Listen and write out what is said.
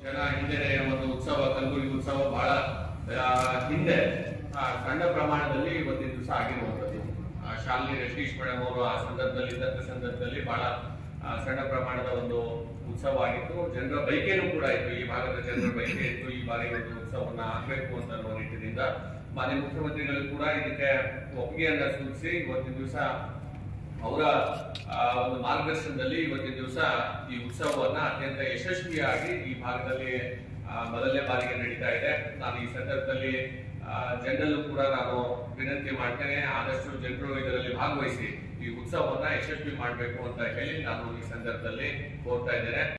ಜನ ಹಿಂದೆ ಒಂದು ಉತ್ಸವ ಕಲಬುರಗಿ ಉತ್ಸವ ಬಹಳ ಆ, ಹಿಂದೆ ಆ, ಸಣ್ಣ ಪ್ರಮಾಣದಲ್ಲಿ ಇವತ್ತಿನ ದಿವಸ ಆಗಿರುವಂತದ್ದು ಆ, ಶಾಲಿನಿ ರಜನೀಶ್ ಮೇಡಮ್ ಅವರು ಆ ಸಂದರ್ಭದಲ್ಲಿ ಇದ್ದಂತ ಸಂದರ್ಭದಲ್ಲಿ ಬಹಳ ಆ, ಸಣ್ಣ ಪ್ರಮಾಣದ ಒಂದು ಉತ್ಸವ ಆಗಿತ್ತು ಜನರ ಬೈಕೇನು ಕೂಡ ಇತ್ತು ಈ ಭಾಗದ ಜನರ ಬೈಕೆ ಇತ್ತು ಈ ಬಾರಿ ಒಂದು ಉತ್ಸವವನ್ನ ಆಗ್ಬೇಕು ಅಂತ ಅನ್ನುವ ನಿಟ್ಟಿನಿಂದ ಮಾನ್ಯ ಮುಖ್ಯಮಂತ್ರಿಗಳು ಕೂಡ ಇದಕ್ಕೆ ಒಪ್ಪಿಗೆಯನ್ನ ಸೂಚಿಸಿ ಇವತ್ತಿನ ದಿವಸ ಅವರ ಆ, ಒಂದು ಮಾರ್ಗದರ್ಶನದಲ್ಲಿ ಇವತ್ತಿನ ದಿವಸ ಈ ಉತ್ಸವವನ್ನ ಅತ್ಯಂತ ಯಶಸ್ವಿಯಾಗಿ ಈ ಭಾಗದಲ್ಲಿ ಆ, ಮೊದಲನೇ ಬಾರಿಗೆ ನಡೀತಾ ಇದೆ ನಾನು ಈ ಸಂದರ್ಭದಲ್ಲಿ ಆ, ಜನರಲ್ಲೂ ಕೂಡ ನಾನು ವಿನಂತಿ ಮಾಡ್ತೇನೆ ಆದಷ್ಟು ಜನರು ಇದರಲ್ಲಿ ಭಾಗವಹಿಸಿ ಈ ಉತ್ಸವವನ್ನ ಯಶಸ್ವಿ ಮಾಡಬೇಕು ಅಂತ ಹೇಳಿ ನಾನು ಈ ಸಂದರ್ಭದಲ್ಲಿ ಕೋರ್ತಾ ಇದ್ದೇನೆ